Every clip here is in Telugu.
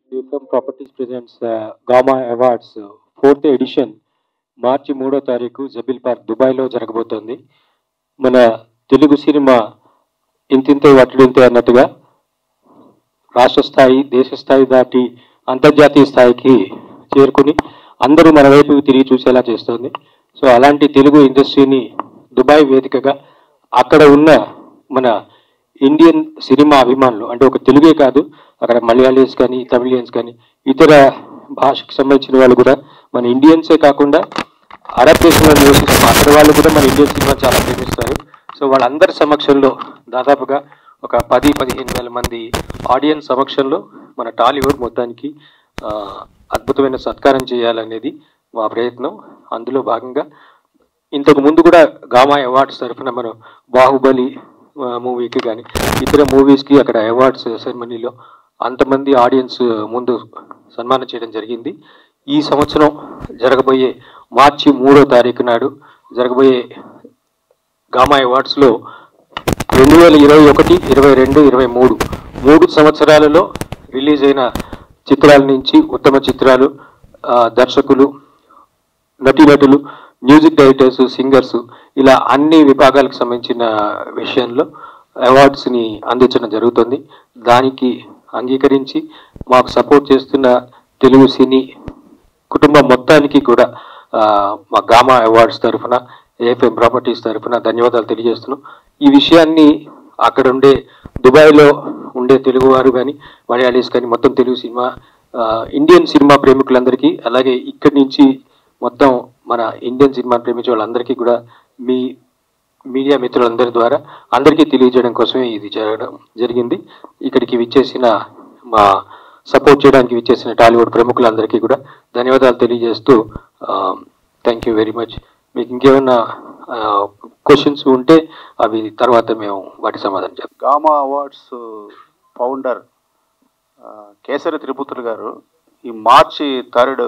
Different Properties presents uh, Gamma Awards fourth edition మార్చి మూడో తారీఖు జబిల్ పార్క్ దుబాయ్లో జరగబోతోంది మన తెలుగు సినిమా ఇంతింతే వట్టిడింతే అన్నట్టుగా రాష్ట్ర స్థాయి దేశ స్థాయి దాటి అంతర్జాతీయ స్థాయికి చేరుకుని అందరూ మన వైపు తిరిగి చూసేలా చేస్తోంది సో అలాంటి తెలుగు ఇండస్ట్రీని దుబాయ్ వేదికగా అక్కడ ఉన్న మన ఇండియన్ సినిమా అభిమానులు అంటే ఒక తెలుగే కాదు అక్కడ మలయాళీస్ కానీ తమిళియన్స్ కానీ ఇతర భాషకు సంబంధించిన వాళ్ళు కూడా మన ఇండియన్సే కాకుండా అరబ్ దేశంలో నివసిస్తున్న అక్కడ వాళ్ళు కూడా మన ఇండియన్ సినిమా చాలా ప్రేమిస్తారు సో వాళ్ళందరి సమక్షంలో దాదాపుగా ఒక పది పదిహేను వేల మంది ఆడియన్స్ సమక్షంలో మన టాలీవుడ్ మొత్తానికి ఆ, అద్భుతమైన సత్కారం చేయాలనేది మా ప్రయత్నం అందులో భాగంగా ఇంతకు ముందు కూడా గామా అవార్డ్స్ తరఫున మనం బాహుబలి ఆ, మూవీకి కానీ ఇతర మూవీస్కి అక్కడ అవార్డ్స్ సెరమనీలో అంతమంది ఆడియన్స్ ముందు సన్మానం చేయడం జరిగింది ఈ సంవత్సరం జరగబోయే మార్చి మూడో తారీఖు నాడు జరగబోయే గామా అవార్డ్స్లో రెండు వేల ఇరవై ఒకటి ఇరవై రెండు ఇరవై మూడు మూడు సంవత్సరాలలో రిలీజ్ అయిన చిత్రాల నుంచి ఉత్తమ చిత్రాలు ఆ, దర్శకులు నటీనటులు మ్యూజిక్ డైరెక్టర్స్ సింగర్స్ ఇలా అన్ని విభాగాలకు సంబంధించిన విషయంలో అవార్డ్స్ని అందించడం జరుగుతుంది దానికి అంగీకరించి మాకు సపోర్ట్ చేస్తున్న తెలుగు సినీ కుటుంబం మొత్తానికి కూడా ఆ, మా గామా అవార్డ్స్ తరఫున ఏఎఫ్ఎం ప్రాపర్టీస్ తరఫున ధన్యవాదాలు తెలియజేస్తున్నాం ఈ విషయాన్ని అక్కడ ఉండే దుబాయ్లో ఉండే తెలుగువారు కానీ మలయాళీస్ కానీ మొత్తం తెలుగు సినిమా ఆ, ఇండియన్ సినిమా ప్రేమికులందరికీ అలాగే ఇక్కడి నుంచి మొత్తం మన ఇండియన్ సినిమా ప్రేమించే వాళ్ళందరికీ కూడా మీ మీడియా మిత్రులందరి ద్వారా అందరికీ తెలియజేయడం కోసమే ఇది జరగడం జరిగింది ఇక్కడికి విచ్చేసిన మా సపోర్ట్ చేయడానికి విచ్చేసిన టాలీవుడ్ ప్రముఖులందరికీ కూడా ధన్యవాదాలు తెలియజేస్తూ థ్యాంక్ యూ వెరీ మచ్ మీకు ఇంకేమైనా క్వశ్చన్స్ ఉంటే అవి తర్వాత మేము వాటి సమాధానం చెప్తాం గామా అవార్డ్స్ ఫౌండర్ ఆ, కేసరి తిరుపతులు గారు ఈ మార్చి థర్డ్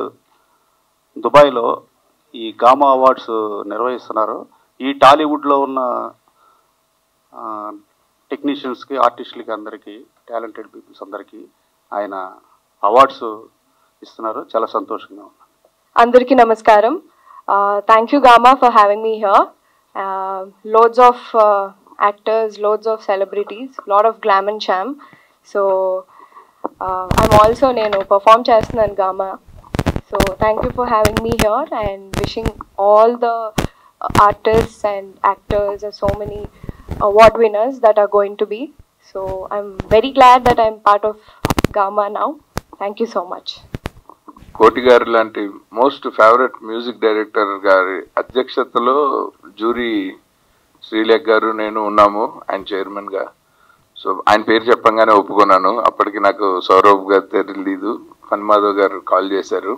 దుబాయ్లో ఈ గామా అవార్డ్స్ నిర్వహిస్తున్నారు ఈ టాలీవుడ్లో ఉన్న టెక్నీషియన్స్కి ఆర్టిస్టులకి అందరికీ టాలెంటెడ్ పీపుల్స్ అందరికీ ఆయన అవార్డ్స్ ఇస్తున్నారు చాలా సంతోషంగా ఉంది అందరికీ నమస్కారం thank you Gamma for having me here loads of actors loads of celebrities lot of glam and charm so I'm also నేను పర్ఫామ్ చేస్తున్నాను Gamma so thank you for having me here and wishing all the artists and actors and so many award winners that are going to be so i'm very glad that i'm part of gamma now thank you so much కోటి గారు లాంటి మోస్ట్ ఫేవరెట్ మ్యూజిక్ డైరెక్టర్ గారి అధ్యక్షతలో జూరీ శ్రీలేఖ గారు నేను ఉన్నాము ఆయన చైర్మన్ గా సో ఆయన పేరు చెప్పంగానే ఒప్పుకున్నాను అప్పటికి నాకు సౌరవ్ గారు తెలియదు ఫన్మాధవ్ గారు కాల్ చేశారు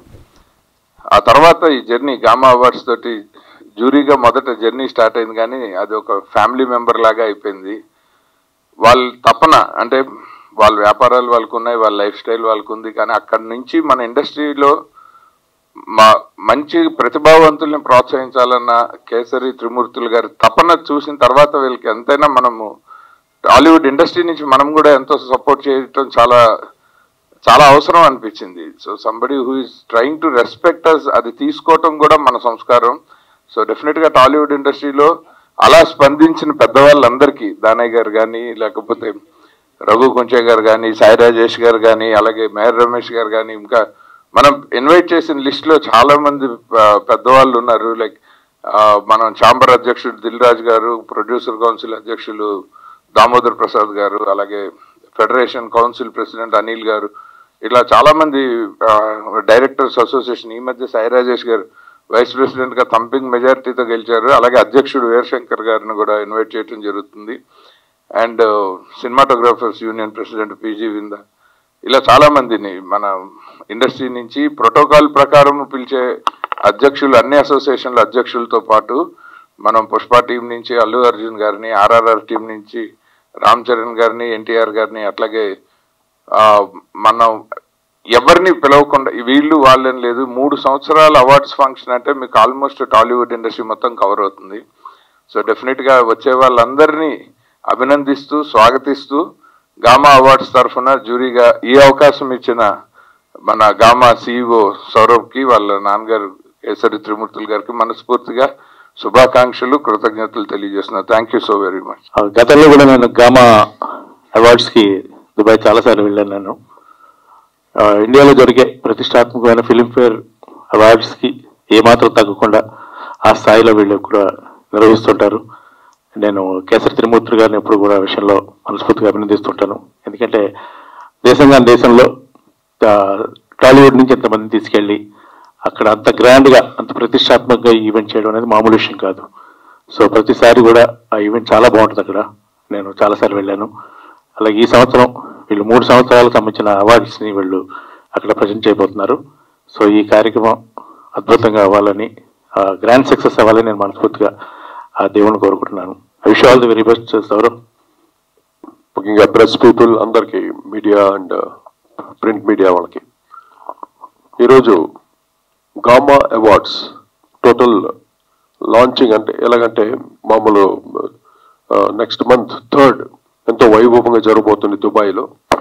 ఆ తర్వాత ఈ జర్నీ గామా అవార్డ్స్ తోటి జూరీగా మొదట జర్నీ స్టార్ట్ అయింది కానీ అది ఒక ఫ్యామిలీ మెంబర్ లాగా అయిపోయింది వాళ్ళ తపన అంటే వాళ్ళ వ్యాపారాలు వాళ్ళకు ఉన్నాయి వాళ్ళ లైఫ్ స్టైల్ వాళ్ళకు ఉంది కానీ అక్కడి నుంచి మన ఇండస్ట్రీలో మా మంచి ప్రతిభావంతుల్ని ప్రోత్సహించాలన్న కేసరి త్రిమూర్తులు గారి తపన చూసిన తర్వాత వీళ్ళకి ఎంతైనా మనము టాలీవుడ్ ఇండస్ట్రీ నుంచి మనం కూడా ఎంతో సపోర్ట్ చేయటం చాలా చాలా అవసరం అనిపించింది so somebody who is trying to respect us అది తీసుకోవటం కూడా మన సంస్కారం సో డెఫినెట్ గా టాలీవుడ్ ఇండస్ట్రీలో అలా స్పందించిన పెద్దవాళ్ళందరికీ దానయ్య గారు కానీ లేకపోతే రఘు కొంచే గారు కానీ సాయి రాజేష్ గారు కానీ అలాగే మేయర్ రమేష్ గారు కానీ ఇంకా మనం ఇన్వైట్ చేసిన లిస్ట్ లో చాలా మంది ఆ, పెద్దవాళ్ళు ఉన్నారు లైక్ మనం ఛాంబర్ అధ్యక్షుడు దిల్ రాజు గారు ప్రొడ్యూసర్ కౌన్సిల్ అధ్యక్షులు దామోదర్ ప్రసాద్ గారు అలాగే ఫెడరేషన్ కౌన్సిల్ ప్రెసిడెంట్ అనిల్ గారు ఇట్లా చాలా మంది డైరెక్టర్స్ అసోసియేషన్ ఈ మధ్య సాయి రాజేష్ గారు వైస్ ప్రెసిడెంట్ గా థంపింగ్ మెజారిటీతో గెలిచారు అలాగే అధ్యక్షుడు వీరశంకర్ గారిని కూడా ఇన్వైట్ చేయడం జరుగుతుంది and cinematographers union president PG Vinda ఇలా చాలా మందిని మన ఇండస్ట్రీ నుంచి ప్రోటోకాల్ ప్రకారం పిలిచే అధ్యక్షులు అన్ని అసోసియేషన్ల అధ్యక్షులతో పాటు మనం పుష్ప టీం నుంచి అల్లు అర్జున్ గారిని ఆర్ఆర్ఆర్ టీం నుంచి రామ్ చరణ్ గారిని ఎన్టీఆర్ గారిని అట్లాగే ఆ, మనం ఎవరిని పిలవకుండా వీళ్ళు వాళ్ళని లేదు మూడు సంవత్సరాల అవార్డ్స్ ఫంక్షన్ అంటే మీకు ఆల్మోస్ట్ టాలీవుడ్ ఇండస్ట్రీ మొత్తం కవర్ అవుతుంది సో డెఫినెట్ గా వచ్చే వాళ్ళందరినీ అభినందిస్తూ స్వాగతిస్తూ గామా అవార్డ్స్ తరఫున జ్యూరీగా ఈ అవకాశం ఇచ్చిన మన గామా సిఇఓ సౌరభ్కి వాళ్ళ నాన్నగారు కేసరి త్రిమూర్తులు గారికి మనస్ఫూర్తిగా శుభాకాంక్షలు కృతజ్ఞతలు తెలియజేస్తున్నాను thank you so very much ఆ, గతంలో కూడా నేను గామా అవార్డ్స్కి దుబాయ్ చాలాసార్లు వెళ్ళాను నేను ఆ, ఇండియాలో జరిగే ప్రతిష్టాత్మకమైన ఫిలింఫేర్ అవార్డ్స్కి ఏమాత్రం తగ్గకుండా ఆ స్థాయిలో వీళ్ళు కూడా నిర్వహిస్తుంటారు నేను కేసరి త్రిమూర్తి గారిని ఎప్పుడు కూడా ఆ విషయంలో మనస్ఫూర్తిగా అభినందిస్తుంటాను ఎందుకంటే దేశంగా దేశంలో ఆ, టాలీవుడ్ నుంచి ఎంతమందిని తీసుకెళ్ళి అక్కడ అంత గ్రాండ్గా అంత ప్రతిష్టాత్మకంగా ఈ ఈవెంట్ చేయడం అనేది మామూలు విషయం కాదు సో ప్రతిసారి కూడా ఆ ఈవెంట్ చాలా బాగుంటుంది అక్కడ నేను చాలాసార్లు వెళ్ళాను అలాగే ఈ సంవత్సరం వీళ్ళు మూడు సంవత్సరాలకు సంబంధించిన అవార్డ్స్ని వీళ్ళు అక్కడ ప్రజెంట్ చేయబోతున్నారు సో ఈ కార్యక్రమం అద్భుతంగా అవ్వాలని గ్రాండ్ సక్సెస్ అవ్వాలని నేను మనస్ఫూర్తిగా ఆ దేవుని కోరుకుంటున్నాను I wish all the very best Saurav ముఖ్యంగా ప్రెస్ పీపుల్ అందరికీ మీడియా అండ్ ప్రింట్ మీడియా వాళ్ళకి ఈరోజు గామా అవార్డ్స్ టోటల్ లాంచింగ్ అంటే ఎలాగంటే మామూలు నెక్స్ట్ మంత్ థర్డ్ ఎంతో వైభవంగా జరగబోతుంది దుబాయ్లో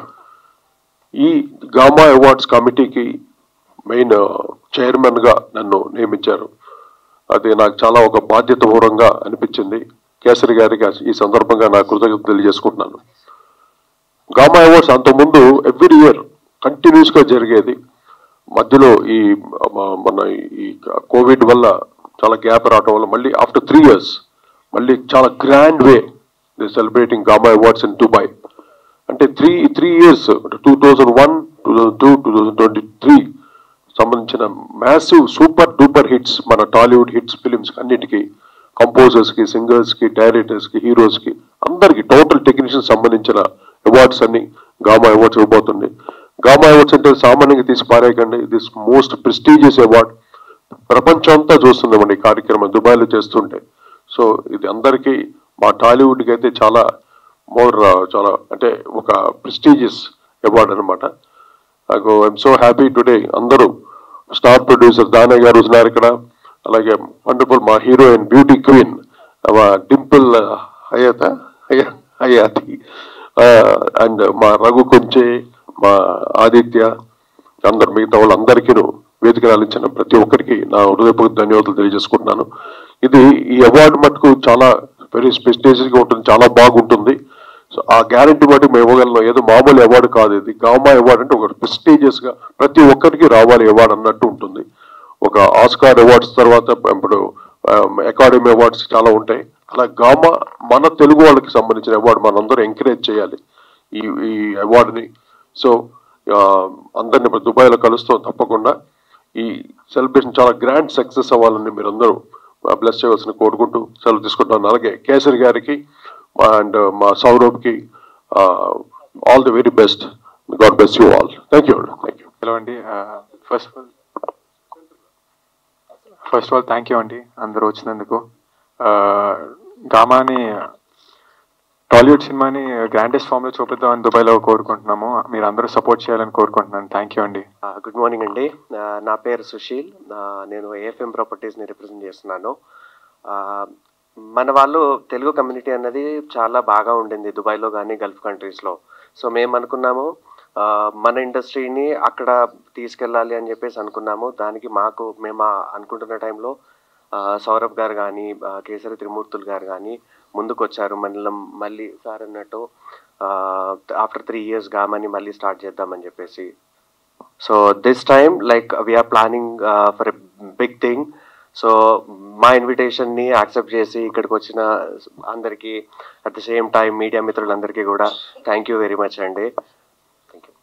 ఈ గామా అవార్డ్స్ కమిటీకి మెయిన్ చైర్మన్గా నన్ను నియమించారు అది నాకు చాలా ఒక బాధ్యతపూర్వంగా అనిపించింది కేసరి గారికి ఈ సందర్భంగా నా కృతజ్ఞత తెలియజేసుకుంటున్నాను గామా అవార్డ్స్ అంతకుముందు ఎవ్రీ ఇయర్ కంటిన్యూస్ గా జరిగేది మధ్యలో ఈ మ- మన ఈ కోవిడ్ వల్ల చాలా గ్యాప్ రావడం వల్ల మళ్ళీ ఆఫ్టర్ త్రీ ఇయర్స్ మళ్ళీ చాలా grand way the celebrating Gamma awards in Dubai అంటే three three years two thousand one two thousand two two thousand twenty three సంబంధించిన మ్యాసివ్ సూపర్ డూపర్ హిట్స్ మన టాలీవుడ్ హిట్స్ ఫిలిమ్స్ అన్నిటికీ కంపోజర్స్ కి సింగర్స్ కి డైరెక్టర్స్ కి హీరోస్ కి అందరికి టోటల్ టెక్నీషియన్ సంబంధించిన అవార్డ్స్ అన్ని గామా అవార్డ్స్ ఇవ్వబోతుంది గామా అవార్డ్స్ అంటే సామాన్యంగా తీసి పారేయకండి దిస్ మోస్ట్ ప్రెస్టీజియస్ అవార్డ్ ప్రపంచం అంతా చూస్తుందామండి ఈ కార్యక్రమం దుబాయ్లో చేస్తుంటే సో ఇది అందరికీ మా టాలీవుడ్కి అయితే చాలా మోర్ చాలా అంటే ఒక ప్రెస్టీజియస్ అవార్డ్ అనమాట నాకు ఐఎమ్ సో హ్యాపీ టుడే అందరూ స్టార్ ప్రొడ్యూసర్ దానయ్య గారు ఉన్నారు ఇక్కడ అలాగే వండర్ఫుల్ మా heroine beauty queen Dimple Hayatha Haya Hayathi and మా రఘు కొంచె మా ఆదిత్య అందరు మిగతా వాళ్ళందరికీ వేదిక రాలించిన ప్రతి ఒక్కరికి నా హృదయపూర్వక ధన్యవాదాలు తెలియజేసుకుంటున్నాను ఇది ఈ అవార్డు మటుకు చాలా వెరీ స్పెషలైజ్డ్ గా ఉంటుంది చాలా బాగుంటుంది సో ఆ గ్యారంటీ బట్టి మేము ఇవ్వగలం ఏదో మామూలు అవార్డు కాదు ఇది గామా అవార్డు అంటే ఒక ప్రెస్టీజియస్ గా ప్రతి ఒక్కరికి రావాలి అవార్డు అన్నట్టు ఉంటుంది ఒక ఆస్కార్ అవార్డ్స్ తర్వాత ఇప్పుడు అకాడమీ అవార్డ్స్ చాలా ఉంటాయి అలా గామా మన తెలుగు వాళ్ళకి సంబంధించిన అవార్డు మనందరూ ఎంకరేజ్ చేయాలి ఈ ఈ అవార్డుని సో ఆ, అందరిని ఇప్పుడు దుబాయ్లో కలుస్తాం తప్పకుండా ఈ సెలబ్రేషన్ చాలా గ్రాండ్ సక్సెస్ అవ్వాలని మీరందరూ బ్లెస్ చేయవలసిన కోరుకుంటూ సెలవు తీసుకుంటున్నాను అలాగే కేసరి గారికి అండ్ మా సౌరభ్కి all the very best god బెస్ట్ you all thank you thank you hello అండి first of all first of all thank you అండి అందరూ వచ్చినందుకు గామాని టాలీవుడ్ సినిమాని గ్రాండెస్ట్ ఫామ్ లో చూపిద్దామని దుబాయ్లో కోరుకుంటున్నాము మీరు అందరూ సపోర్ట్ చేయాలని కోరుకుంటున్నాను థ్యాంక్ యూ అండి గుడ్ మార్నింగ్ అండి ఆ, నా పేరు సుశీల్ ఆ, నేను ఏఎఫ్ఎం ప్రాపర్టీస్ని రిప్రజెంట్ చేస్తున్నాను ఆ, మన వాళ్ళు తెలుగు కమ్యూనిటీ అన్నది చాలా బాగా ఉండింది దుబాయ్లో కానీ గల్ఫ్ కంట్రీస్లో సో మేము అనుకున్నాము ఆ, మన ఇండస్ట్రీని అక్కడ తీసుకెళ్ళాలి అని చెప్పేసి అనుకున్నాము దానికి మాకు మేము ఆ అనుకుంటున్న టైంలో ఆ, సౌరభ్ గారు కానీ ఆ, కేసరి త్రిమూర్తులు గారు కానీ ముందుకు వచ్చారు మళ్ళీ మళ్ళీ సార్ అన్నట్టు ఆఫ్టర్ త్రీ ఇయర్స్ గామని మళ్ళీ స్టార్ట్ చేద్దామని చెప్పేసి so this time like we're planning for a big thing so మా ఇన్విటేషన్ని యాక్సెప్ట్ చేసి ఇక్కడికి వచ్చిన అందరికీ at the same time media మిత్రులందరికీ కూడా థ్యాంక్ యూ వెరీ మచ్ అండి